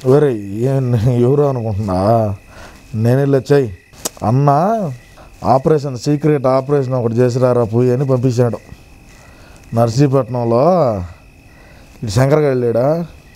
ఒరే ఏం ఎవరు అనుకుంటున్నా నేను వెళ్ళొచ్చాయి అన్న ఆపరేషన్ సీక్రెట్ ఆపరేషన్ ఒకటి చేసిరారా పోయి అని పంపించాడు నర్సీపట్నంలో ఇటు శంకరగా వెళ్ళాడా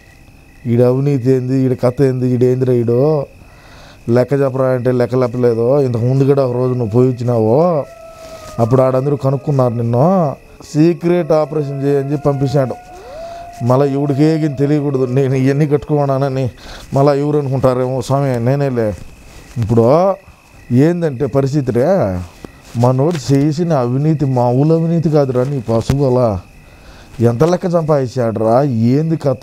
ఈడు అవినీతి ఏంది ఈడు కథ ఏంది ఈడు ఏందిరా ఈడు లెక్క చెప్పరా అంటే లెక్క చెప్పలేదు ఇంతకు ముందు కూడా ఒక రోజు నువ్వు పోయి వచ్చినావు అప్పుడు ఆడందరూ కనుక్కున్నారు నిన్ను సీక్రెట్ ఆపరేషన్ చేయని చెప్పి పంపించాడు మళ్ళీ ఎవడికి ఏగిని తెలియకూడదు నేను ఇవన్నీ కట్టుకున్నానని మళ్ళీ ఎవరు అనుకుంటారేమో స్వామి నేనేలే ఇప్పుడు ఏందంటే పరిస్థితి రే మనోడు చేసిన అవినీతి మామూలు అవినీతి కాదురా నీ పసుపు అలా ఎంత లెక్క సంపాదించాడురా ఏంది కథ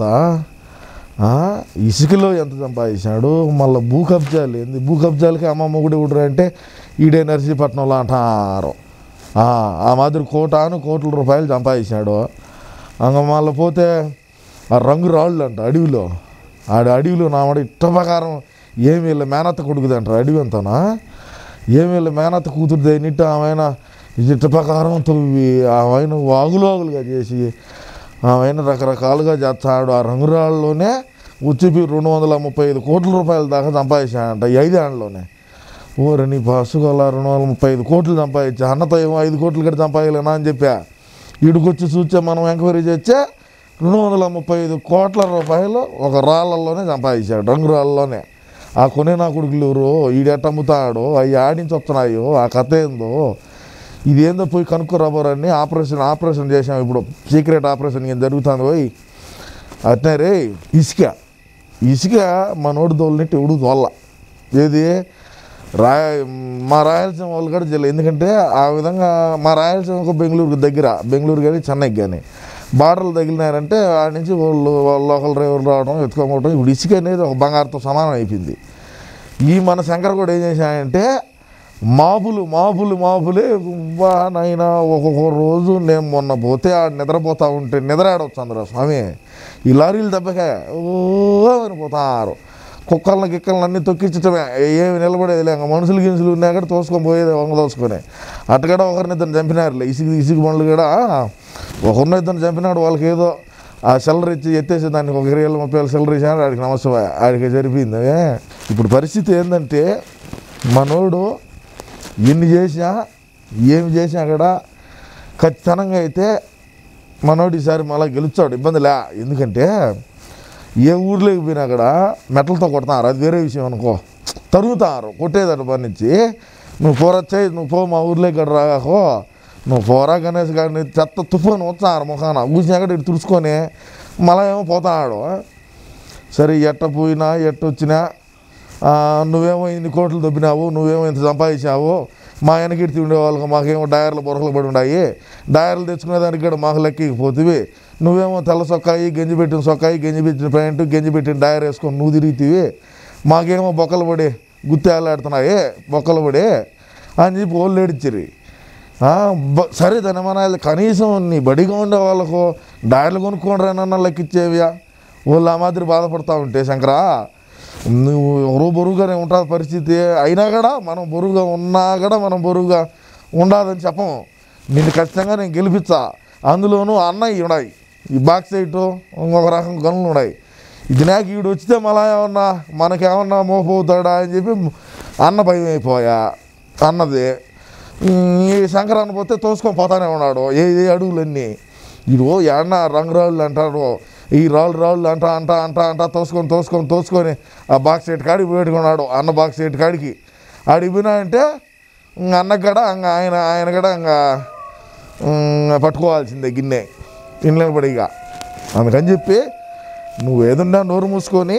ఆ, ఇసుకలో ఎంత సంపాదించాడు మళ్ళీ భూ కబ్జాలు ఏంది భూ కబ్జాలకి అమ్మ మొగుడు కూడా అంటే ఈడే నర్సీపట్నంలో అంటారు ఆ, ఆ మాదిరి కోటాను కోట్ల రూపాయలు సంపాదించాడు అంగ మళ్ళీ పోతే ఆ రంగు రాళ్ళు అంట అడవిలో ఆడ అడవిలో నా మాట ఇట్ట ప్రకారం ఏమి వీళ్ళ మేనత్త కొడుకుదంటారు అడవి అంతానా ఏమి వీళ్ళ మేనత్త కూతురుది నిట్ట ఆమె ఇట్ట ప్రకారం తవ్వి ఆమె వాగులోగులుగా చేసి ఆమె రకరకాలుగా చేస్తాడు ఆ రంగురాళ్ళలోనే ఉచ్చిపి రెండు వందల ముప్పై ఐదు కోట్ల రూపాయల దాకా సంపాదించాడంట ఈ ఐదేళ్లలోనే ఓరే నీ పసుగల రెండు వందల ముప్పై ఐదు కోట్లు సంపాదించా అన్నతో ఏమో ఐదు కోట్లు కూడా సంపాదలేనా అని చెప్పా ఈడికొచ్చి చూచే మనం ఎంక్వైరీ చేస్తే రెండు వందల ముప్పై ఐదు కోట్ల రూపాయలు ఒక రాళ్ళల్లోనే సంపాదించాడు రంగు రాళ్ళలోనే ఆ కొనే నా కొడుకులు ఎవరు ఈడెట్ట అమ్ముతాడు అవి ఆడించి వస్తున్నాయో ఆ కథ ఏందో ఇది ఏందో పోయి కనుక్కోరాబోరని ఆపరేషన్ ఆపరేషన్ చేసాం ఇప్పుడు సీక్రెట్ ఆపరేషన్ ఏం జరుగుతుంది పోయి అట్నే రే ఇసుక ఇసుక మనోడు దోలినట్టు ఎవడు దోల్ల ఏది రాయ మా రాయలసీమ వాళ్ళు కూడా జిల్లా ఎందుకంటే ఆ విధంగా మా రాయలసీమకు బెంగళూరుకు దగ్గర బెంగళూరు కానీ చెన్నైకి కానీ బార్డర్లు తగిలినారంటే ఆడ నుంచి వాళ్ళు వాళ్ళ లోకల్ డ్రైవర్లు రావడం ఎత్తుకోవడం ఇప్పుడు ఇసుక అనేది ఒక బంగారుతో సమానం అయిపోయింది ఈ మన శంకర్ కూడా ఏం చేశాడంటే మాపులు మాపులు మాపులే బా నాయన ఒక్కొక్క రోజు నేను మొన్న పోతే ఆడ నిద్రపోతా ఉంటే నిద్ర ఆడవచ్చు అందరూ స్వామి ఈ లారీలు దెబ్బకే ఓ అని పోతారు కుక్కలను గిక్కలను అన్నీ తొక్కించటమే ఏమి నిలబడేది లేక మనుషులు గినుసులు ఉన్నా కూడా తోసుకొని పోయేది వంగ తోసుకొని అట్టగడ ఒకరినిద్దరు చంపినారులే ఇసుగు ఇసుగు బండ్లు కూడా ఒకరినిద్దరు చంపినాడు వాళ్ళకి ఏదో ఆ సెల్లర్ ఇచ్చి ఎత్తేసి దానికి ఒక ఇరవై వేల ముప్పై వేల సెల్లర్ ఇచ్చినాడు ఆడికి నమస్తే ఆడికి జరిపింది ఇప్పుడు పరిస్థితి ఏంటంటే మనోడు ఎన్ని చేసినా ఏమి చేసినా కూడా ఖచ్చితంగా అయితే మనోడు ఈసారి మళ్ళీ గెలుచాడు ఇబ్బంది లే ఎందుకంటే ఏ ఊర్లోకి పోయినా కూడా మెట్లతో కొడతారు అది వేరే విషయం అనుకో తరుగుతారు కొట్టేదట పనిచ్చి నువ్వు పోరొచ్చాయి నువ్వు పో మా ఊర్లోకి గడ రాకో నువ్వు పోరా గణేష్ గారిని చెత్త తుఫాను వచ్చారు ముఖాన కూర్చున్నా కూడా ఇటు తుడుచుకొని మళ్ళీ ఏమో పోతాడు సరే ఎట్ట పోయినా ఎట్ట వచ్చినా ఆ, నువ్వేమో ఇన్ని కోట్లు దొబ్బినావు నువ్వేమో ఇంత సంపాదించావు మా వెనకిడితి ఉండే వాళ్ళకి మాకేమో డయర్లు బొరకలు పడి ఉన్నాయి డయర్లు తెచ్చుకునే దానికి కూడా మాకు లెక్కకపోతివి నువ్వేమో తెల్ల సొక్కాయి గంజి పెట్టిన సొక్కాయి గంజి పెట్టిన ప్యాంటు గంజి పెట్టిన డయర్ వేసుకొని నువ్వు తిరుగుతీవి మాకేమో బొక్కలు పడి గుత్తేలాడుతున్నాయి బొక్కలు పడి అని చెప్పి వాళ్ళు ఏడిచ్చిరి ఆ, బ- సరే దాని మన కనీసం నీ బడిగా ఉండే వాళ్ళకు డయర్లు కొనుక్కోండి రానన్న లెక్కిచ్చేవియా వాళ్ళు ఆ మాదిరి బాధపడతా ఉంటే శంకరా నువ్వు ఎవరో బరువుగానే ఉంటుంది పరిస్థితి అయినా కూడా మనం బరువుగా ఉన్నా కూడా మనం బరువుగా ఉండదని చెప్పము నిన్ను ఖచ్చితంగా నేను గెలిపించా అందులోనూ అన్నయ్య ఉన్నాయి ఈ బాక్స్ సైటు ఇంకొక రకం గనులు ఉన్నాయి ఇది నాకు ఈడు వచ్చితే మళ్ళా ఏమన్నా మనకేమన్నా మోపోతాడా అని చెప్పి అన్న భయం అయిపోయా అన్నది ఈ శంకరాన్ని పోతే తోసుకొని పోతానే ఉన్నాడు ఏ ఏ అడుగులన్నీ ఇడు ఎన్న రంగురాళ్ళు అంటాడు ఈ రాళ్ళు రాళ్ళు అంట అంట అంట అంట తోసుకొని తోసుకొని తోసుకొని ఆ బాక్స్ సెట్ కాడికి పెట్టుకున్నాడు అన్న బాక్స్ సెట్ కాడికి ఆడికి పోయినా అంటే ఇంక అన్నకు కూడా ఇంక ఆయన ఆయన కూడా ఇంకా పట్టుకోవాల్సిందే గిన్నె ఇంట్లో పడిగా అందుకని చెప్పి నువ్వు ఏదన్నా నోరు మూసుకొని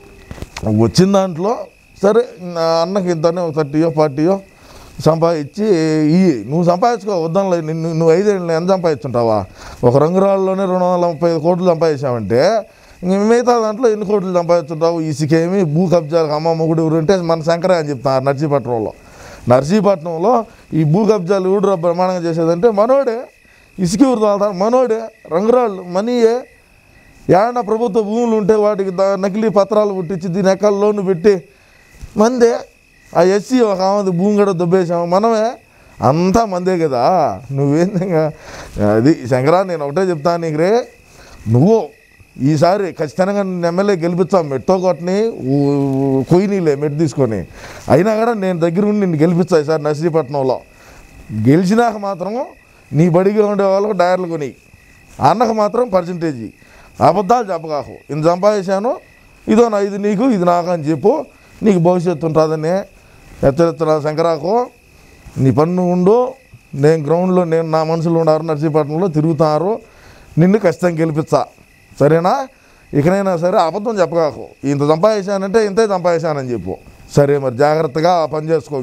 వచ్చిన దాంట్లో సరే నా అన్నకి ఇంతనే ఒక థర్టీయో ఫార్టీయో సంపాదించి ఇయ్యి నువ్వు సంపాదించుకో వద్దాంలే నిన్ను నువ్వు ఐదేళ్ళు ఎంత సంపాదించుంటావా ఒక రంగురాళ్ళలోనే రెండు వందల ముప్పై ఐదు కోట్లు సంపాదించావంటే ఇంక మిగతా దాంట్లో ఎన్ని కోట్లు సంపాదించుంటావు ఇసుకేమి భూ కబ్జాలకు అమ్మ మొగుడు ఎవరు అంటే మన శంకరే అని చెప్తున్నారు నర్సీపట్నంలో నర్సీపట్నంలో ఈ భూ కబ్జాలు ఊడు బ్రహ్మాండంగా చేసేదంటే మనోడే ఇసుక ఊరు తాగుతాడు మనోడే రంగురాళ్ళు మనీయే ఏడన్నా ప్రభుత్వ భూములు ఉంటే వాటికి దా- నకిలీ పత్రాలు పుట్టించి దీని ఎక్కడ లోన్ పెట్టి మందే ఆ ఎస్సీ ఒక ఆమెది భూమి కూడా దొబ్బేసాము మనమే అంతా మందే కదా నువ్వేందంగా అది శంకరా నేను ఒకటే చెప్తాను నీకు రే నువ్వు ఈసారి ఖచ్చితంగా నేను ఎమ్మెల్యే గెలిపిస్తాం మెట్టో కొట్టని కొయ్యనీలే మెట్టు తీసుకొని అయినా కూడా నేను దగ్గర ఉండి నిన్ను గెలిపిస్తా ఈసారి నర్సీపట్నంలో గెలిచినాక మాత్రం నీ బడిగా ఉండే వాళ్ళకు డైర్లు కొని అన్నకు మాత్రం పర్సంటేజీ అబద్ధాలు చెప్పకాకు ఇంత సంపాదించాను ఇదో నా ఇది నీకు ఇది నాకు అని చెప్పు నీకు భవిష్యత్తు ఉంటుందని ఎత్తెత్తున శంకరాకు నీ పన్ను ఉండు నేను గ్రౌండ్లో నేను నా మనుషులు ఉన్నారు నర్సీపట్నంలో తిరుగుతున్నారు నిన్ను ఖచ్చితంగా గెలిపిస్తా సరేనా ఇకనైనా సరే అబద్ధం చెప్పకాకు ఇంత సంపాదించానంటే ఇంతే సంపాదించానని చెప్పు సరే మరి జాగ్రత్తగా ఆ పని చేసుకో